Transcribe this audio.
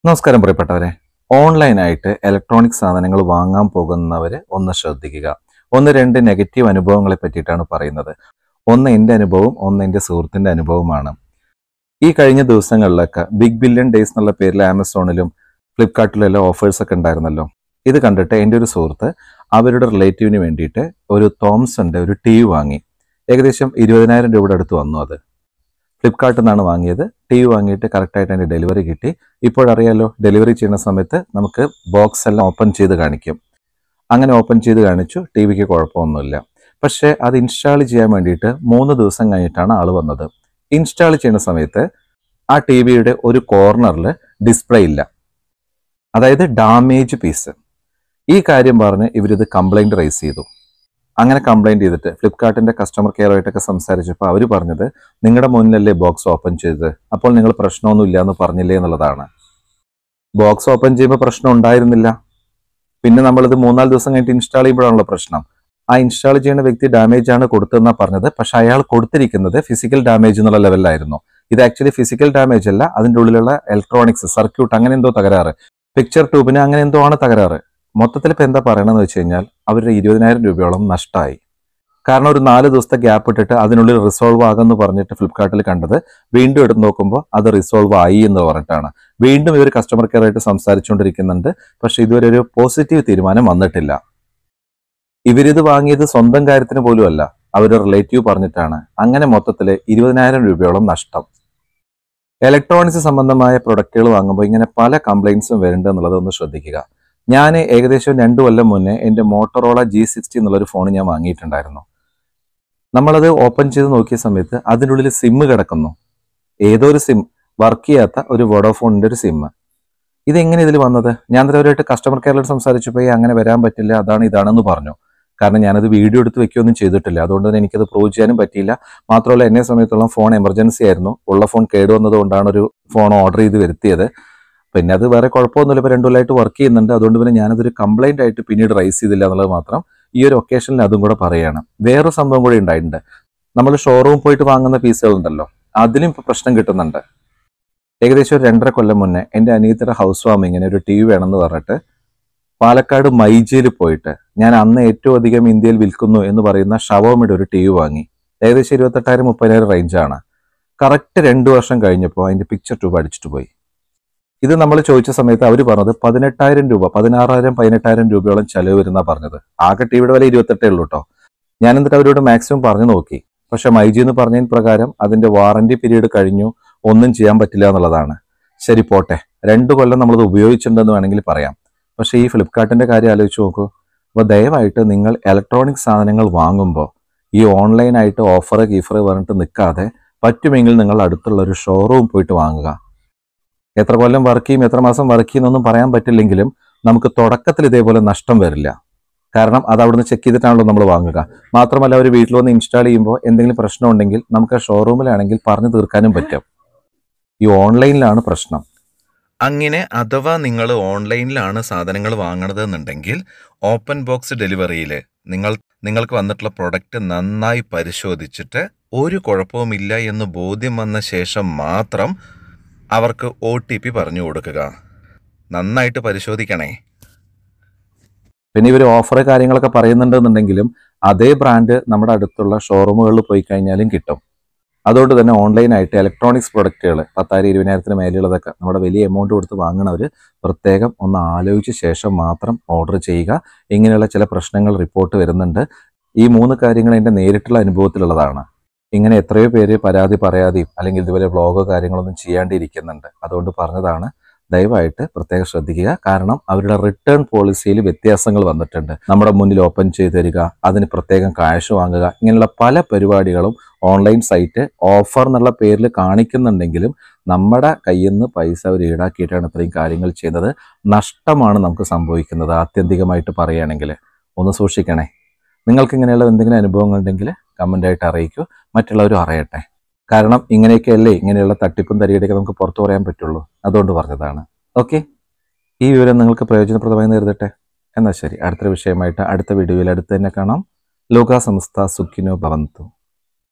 നമസ്കാരം പ്രിയപ്പെട്ടവരെ ഓൺലൈനായിട്ട് ഇലക്ട്രോണിക് സാധനങ്ങൾ വാങ്ങാൻ പോകുന്നവർ ഒന്ന് ശ്രദ്ധിക്കുക ഒന്ന് രണ്ട് നെഗറ്റീവ് അനുഭവങ്ങളെ പറ്റിയിട്ടാണ് പറയുന്നത് ഒന്ന് എൻ്റെ അനുഭവം ഒന്ന് എൻ്റെ സുഹൃത്തിൻ്റെ അനുഭവമാണ് ഈ കഴിഞ്ഞ ദിവസങ്ങളിലൊക്കെ ബിഗ് ബില്യൺ ഡേയ്സ് എന്നുള്ള പേരിൽ ആമസോണിലും ഫ്ലിപ്കാർട്ടിലും എല്ലാം ഓഫേഴ്സ് ഒക്കെ ഉണ്ടായിരുന്നല്ലോ ഇത് കണ്ടിട്ട് എൻ്റെ ഒരു സുഹൃത്ത് അവരുടെ റിലേറ്റീവിന് വേണ്ടിയിട്ട് ഒരു തോംസന്റെ ഒരു ടി വി വാങ്ങി ഏകദേശം ഇരുപതിനായിരം രൂപയുടെ അടുത്ത് വന്നു അത് ഫ്ലിപ്കാർട്ടിൽ നിന്നാണ് വാങ്ങിയത് ടി വി വാങ്ങിയിട്ട് കറക്റ്റായിട്ട് അതിൻ്റെ ഡെലിവറി കിട്ടി ഇപ്പോഴറിയാലോ ഡെലിവറി ചെയ്യുന്ന സമയത്ത് നമുക്ക് ബോക്സ് എല്ലാം ഓപ്പൺ ചെയ്ത് കാണിക്കും അങ്ങനെ ഓപ്പൺ ചെയ്ത് കാണിച്ചു ടി വിക്ക് കുഴപ്പമൊന്നുമില്ല പക്ഷേ അത് ഇൻസ്റ്റാൾ ചെയ്യാൻ വേണ്ടിയിട്ട് മൂന്ന് ദിവസം കഴിഞ്ഞിട്ടാണ് ആൾ വന്നത് ഇൻസ്റ്റാൾ ചെയ്യുന്ന സമയത്ത് ആ ടി വിയുടെ ഒരു കോർണറിൽ ഡിസ്പ്ലേ ഇല്ല അതായത് ഡാമേജ് പീസ് ഈ കാര്യം പറഞ്ഞ് ഇവരിത് കംപ്ലൈൻറ്റ് റൈസ് ചെയ്തു അങ്ങനെ കംപ്ലൈൻറ്റ് ചെയ്തിട്ട് ഫ്ലിപ്കാർട്ടിൻ്റെ കസ്റ്റമർ കെയറുമായിട്ടൊക്കെ സംസാരിച്ചപ്പോൾ അവർ പറഞ്ഞത് നിങ്ങളുടെ മുന്നിലല്ലേ ബോക്സ് ഓപ്പൺ ചെയ്തത് അപ്പോൾ നിങ്ങൾ പ്രശ്നമൊന്നും ഇല്ല എന്ന് പറഞ്ഞില്ലേ എന്നുള്ളതാണ് ബോക്സ് ഓപ്പൺ ചെയ്യുമ്പോൾ പ്രശ്നം ഉണ്ടായിരുന്നില്ല പിന്നെ നമ്മളിത് മൂന്നാല് ദിവസം കഴിഞ്ഞിട്ട് ഇൻസ്റ്റാൾ ചെയ്യുമ്പോഴാണല്ലോ പ്രശ്നം ആ ഇൻസ്റ്റാൾ ചെയ്യുന്ന വ്യക്തി ഡാമേജ് ആണ് കൊടുത്തതെന്നാണ് പറഞ്ഞത് പക്ഷെ അയാൾ കൊടുത്തിരിക്കുന്നത് ഫിസിക്കൽ ഡാമേജ് എന്നുള്ള ലെവലിലായിരുന്നു ഇത് ആക്ച്വലി ഫിസിക്കൽ ഡാമേജ് അല്ല അതിൻ്റെ ഉള്ളിലുള്ള ഇലക്ട്രോണിക്സ് സർക്യൂട്ട് അങ്ങനെ എന്തോ തകരാറ് പിക്ചർ ട്യൂബിന് അങ്ങനെ എന്തോ ആണ് തകരാറ് മൊത്തത്തിൽ ഇപ്പം എന്താ പറയണമെന്ന് വെച്ച് കഴിഞ്ഞാൽ അവരുടെ ഇരുപതിനായിരം രൂപയോളം നഷ്ടമായി കാരണം ഒരു നാല് ദിവസത്തെ ഗ്യാപ്പ് ഇട്ടിട്ട് അതിനുള്ളിൽ റിസോൾവ് ആകുമെന്ന് പറഞ്ഞിട്ട് ഫ്ലിപ്കാർട്ടിൽ കണ്ടത് വീണ്ടും എടുത്ത് നോക്കുമ്പോൾ അത് റിസോൾവ് ആയി എന്ന് പറഞ്ഞിട്ടാണ് വീണ്ടും ഇവർ കസ്റ്റമർ കെയർ ആയിട്ട് സംസാരിച്ചുകൊണ്ടിരിക്കുന്നുണ്ട് പക്ഷെ ഇതുവരെ ഒരു പോസിറ്റീവ് തീരുമാനം വന്നിട്ടില്ല ഇവരിത് വാങ്ങിയത് സ്വന്തം കാര്യത്തിന് പോലും അല്ല അവരുടെ റിലേറ്റീവ് പറഞ്ഞിട്ടാണ് അങ്ങനെ മൊത്തത്തിൽ ഇരുപതിനായിരം രൂപയോളം നഷ്ടം ഇലക്ട്രോണിക്സ് സംബന്ധമായ പ്രൊഡക്റ്റുകൾ വാങ്ങുമ്പോൾ ഇങ്ങനെ പല കംപ്ലൈൻസും വരുന്നുണ്ട് എന്നുള്ളത് ഒന്ന് ശ്രദ്ധിക്കുക ഞാൻ ഏകദേശം രണ്ടു കൊല്ലം മുന്നേ എൻ്റെ മോട്ടറോള ജി സിക്സ്റ്റി എന്നുള്ളൊരു ഫോൺ ഞാൻ വാങ്ങിയിട്ടുണ്ടായിരുന്നു നമ്മളത് ഓപ്പൺ ചെയ്ത് നോക്കിയ സമയത്ത് അതിൻ്റെ ഉള്ളിൽ സിമ്മ് കിടക്കുന്നു ഏതോ ഒരു സിം വർക്ക് ചെയ്യാത്ത ഒരു വോഡോഫോണിൻ്റെ ഒരു സിമ്മ് ഇതെങ്ങനെ ഇതിൽ വന്നത് ഞാൻ അവരായിട്ട് കസ്റ്റമർ കെയറിൽ സംസാരിച്ചപ്പോൾ "ഏയ് അങ്ങനെ വരാൻ പറ്റില്ല അതാണ് ഇതാണെന്ന് പറഞ്ഞു കാരണം ഞാനത് വീഡിയോ എടുത്ത് വെക്കുകയൊന്നും ചെയ്തിട്ടില്ല അതുകൊണ്ട് തന്നെ എനിക്കത് പ്രൂവ് ചെയ്യാനും പറ്റിയില്ല മാത്രമല്ല എന്നെ സമയത്തോളം ഫോൺ എമർജൻസി ആയിരുന്നു ഉള്ള ഫോൺ കേടുവന്നത് കൊണ്ടാണ് ഒരു ഫോൺ ഓർഡർ ചെയ്ത് വരുത്തിയത് പിന്നെ അത് വേറെ കുഴപ്പമൊന്നുമില്ല ഇപ്പോൾ രണ്ടു കൊല്ലമായിട്ട് വർക്ക് ചെയ്യുന്നുണ്ട് അതുകൊണ്ട് പിന്നെ ഞാനതൊരു കംപ്ലൈന്റ് ആയിട്ട് പിന്നീട് റൈസ് ചെയ്തില്ല എന്നുള്ളത് മാത്രം ഈ ഒരു ഒക്കേഷനിൽ അതും കൂടെ പറയുകയാണ് വേറൊരു സംഭവം കൂടി ഉണ്ടായിട്ടുണ്ട് നമ്മൾ ഷോറൂം പോയിട്ട് വാങ്ങുന്ന പീസുകൾ ഉണ്ടല്ലോ അതിലും ഇപ്പോൾ പ്രശ്നം കിട്ടുന്നുണ്ട് ഏകദേശം ഒരു രണ്ടര കൊല്ലം മുന്നേ എൻ്റെ അനിയത്തിയുടെ ഹൗസ് വാമിങ്ങിന് ഒരു ടി വി വേണമെന്ന് പറഞ്ഞിട്ട് പാലക്കാട് മൈജിയിൽ പോയിട്ട് ഞാൻ അന്ന് ഏറ്റവും അധികം ഇന്ത്യയിൽ വിൽക്കുന്നു എന്ന് പറയുന്ന ഷവോമിയുടെ ഒരു ടി വി വാങ്ങി ഏകദേശം ഇരുപത്തെട്ടായിരം മുപ്പതിനായിരം റേഞ്ചാണ് കറക്റ്റ് രണ്ട് വർഷം കഴിഞ്ഞപ്പോൾ അതിൻ്റെ പിക്ചർ ട്യൂബ് അടിച്ചിട്ട് പോയി ഇത് നമ്മൾ ചോദിച്ച സമയത്ത് അവർ പറഞ്ഞത് പതിനെട്ടായിരം രൂപ പതിനാറായിരം പതിനെട്ടായിരം രൂപയോളം ചെലവ് വരുന്ന പറഞ്ഞത് ആകെ ടിവിയുടെ വില ഇരുപത്തെട്ടേ ഉള്ളൂ കേട്ടോ ഞാൻ എന്നിട്ട് അവരോട് മാക്സിമം പറഞ്ഞു നോക്കി പക്ഷെ മൈജി എന്ന് പറഞ്ഞതിന് പ്രകാരം അതിന്റെ വാറന്റി പീരീഡ് കഴിഞ്ഞു ഒന്നും ചെയ്യാൻ പറ്റില്ല എന്നുള്ളതാണ് ശരി പോട്ടെ രണ്ടു കൊല്ലം നമ്മളത് ഉപയോഗിച്ചിട്ടുണ്ടെന്ന് വേണമെങ്കിൽ പറയാം പക്ഷേ ഈ ഫ്ലിപ്കാർട്ടിന്റെ കാര്യം ആലോചിച്ച് നോക്കൂ അപ്പോൾ ദയവായിട്ട് നിങ്ങൾ ഇലക്ട്രോണിക് സാധനങ്ങൾ വാങ്ങുമ്പോൾ ഈ ഓൺലൈനായിട്ട് ഓഫർ ഗീഫർ പറഞ്ഞിട്ട് നിൽക്കാതെ പറ്റുമെങ്കിൽ നിങ്ങൾ അടുത്തുള്ള ഒരു ഷോറൂം പോയിട്ട് വാങ്ങുക എത്ര കൊല്ലം വർക്ക് ചെയ്യും എത്ര മാസം വർക്ക് ചെയ്യുന്നൊന്നും പറയാൻ പറ്റില്ലെങ്കിലും നമുക്ക് തുടക്കത്തിൽ ഇതേപോലെ നഷ്ടം വരില്ല കാരണം അത് അവിടുന്ന് ചെക്ക് ചെയ്തിട്ടാണല്ലോ നമ്മൾ വാങ്ങുക മാത്രമല്ല അവർ വീട്ടിൽ വന്ന് ഇൻസ്റ്റാൾ ചെയ്യുമ്പോൾ എന്തെങ്കിലും പ്രശ്നം ഉണ്ടെങ്കിൽ നമുക്ക് ആ ഷോറൂമിലാണെങ്കിൽ പറഞ്ഞു തീർക്കാനും പറ്റും ഈ ഓൺലൈനിലാണ് പ്രശ്നം അങ്ങനെ അഥവാ നിങ്ങൾ ഓൺലൈനിലാണ് സാധനങ്ങൾ വാങ്ങണത് എന്നുണ്ടെങ്കിൽ ഓപ്പൺ ബോക്സ് ഡെലിവറിയിൽ നിങ്ങൾ നിങ്ങൾക്ക് വന്നിട്ടുള്ള പ്രൊഡക്റ്റ് നന്നായി പരിശോധിച്ചിട്ട് ഒരു കുഴപ്പവുമില്ല എന്ന് ബോധ്യം വന്ന ശേഷം മാത്രം അവർക്ക് ഒ ടി പി പറഞ്ഞു കൊടുക്കുക നന്നായിട്ട് പരിശോധിക്കണേ പിന്നെ ഇവർ ഓഫർ കാര്യങ്ങളൊക്കെ പറയുന്നുണ്ടെന്നുണ്ടെങ്കിലും അതേ ബ്രാൻഡ് നമ്മുടെ അടുത്തുള്ള ഷോറൂമുകളിൽ പോയി കഴിഞ്ഞാലും കിട്ടും അതുകൊണ്ട് തന്നെ ഓൺലൈനായിട്ട് ഇലക്ട്രോണിക്സ് പ്രൊഡക്റ്റുകൾ പത്തായിരം ഇരുപതിനായിരത്തിന് മേലെയുള്ളതൊക്കെ നമ്മുടെ വലിയ എമൗണ്ട് കൊടുത്ത് വാങ്ങണവർ പ്രത്യേകം ഒന്ന് ആലോചിച്ച ശേഷം മാത്രം ഓർഡർ ചെയ്യുക ഇങ്ങനെയുള്ള ചില പ്രശ്നങ്ങൾ റിപ്പോർട്ട് വരുന്നുണ്ട് ഈ മൂന്ന് കാര്യങ്ങൾ എൻ്റെ നേരിട്ടുള്ള അനുഭവത്തിലുള്ളതാണ് ഇങ്ങനെ എത്രയോ പേര് പരാതി പറയാതെയും അല്ലെങ്കിൽ ഇതുപോലെ വ്ളോഗോ കാര്യങ്ങളൊന്നും ചെയ്യാണ്ടിരിക്കുന്നുണ്ട് അതുകൊണ്ട് പറഞ്ഞതാണ് ദയവായിട്ട് പ്രത്യേകം ശ്രദ്ധിക്കുക കാരണം അവരുടെ റിട്ടേൺ പോളിസിയിൽ വ്യത്യാസങ്ങൾ വന്നിട്ടുണ്ട് നമ്മുടെ മുന്നിൽ ഓപ്പൺ ചെയ്ത് തരിക അതിന് പ്രത്യേകം കാശ് വാങ്ങുക ഇങ്ങനെയുള്ള പല പരിപാടികളും ഓൺലൈൻ സൈറ്റ് ഓഫർ എന്നുള്ള പേരിൽ കാണിക്കുന്നുണ്ടെങ്കിലും നമ്മുടെ കയ്യിൽ നിന്ന് പൈസ അവർ ഈടാക്കിയിട്ടാണ് ഇത്രയും കാര്യങ്ങൾ ചെയ്യുന്നത് നഷ്ടമാണ് നമുക്ക് സംഭവിക്കുന്നത് ആത്യന്തികമായിട്ട് പറയുകയാണെങ്കിൽ ഒന്ന് സൂക്ഷിക്കണേ നിങ്ങൾക്ക് ഇങ്ങനെയുള്ള എന്തെങ്കിലും അനുഭവങ്ങൾ ഉണ്ടെങ്കിൽ കമൻ്റായിട്ട് അറിയിക്കൂ മറ്റുള്ളവരും അറിയട്ടെ കാരണം ഇങ്ങനെയൊക്കെയല്ലേ ഇങ്ങനെയുള്ള തട്ടിപ്പും തരികടയൊക്കെ നമുക്ക് പുറത്തു പറയാൻ പറ്റുള്ളൂ അതുകൊണ്ട് പറഞ്ഞതാണ് ഓക്കെ ഈ വിവരം നിങ്ങൾക്ക് പ്രയോജനപ്രദമായി നേരിടട്ടെ എന്നാൽ ശരി അടുത്തൊരു വിഷയമായിട്ട് അടുത്ത വീഡിയോയിൽ അടുത്ത് തന്നെ കാണാം ലോകാ സംസ്ഥ സുഖിനോ ഭവന്തു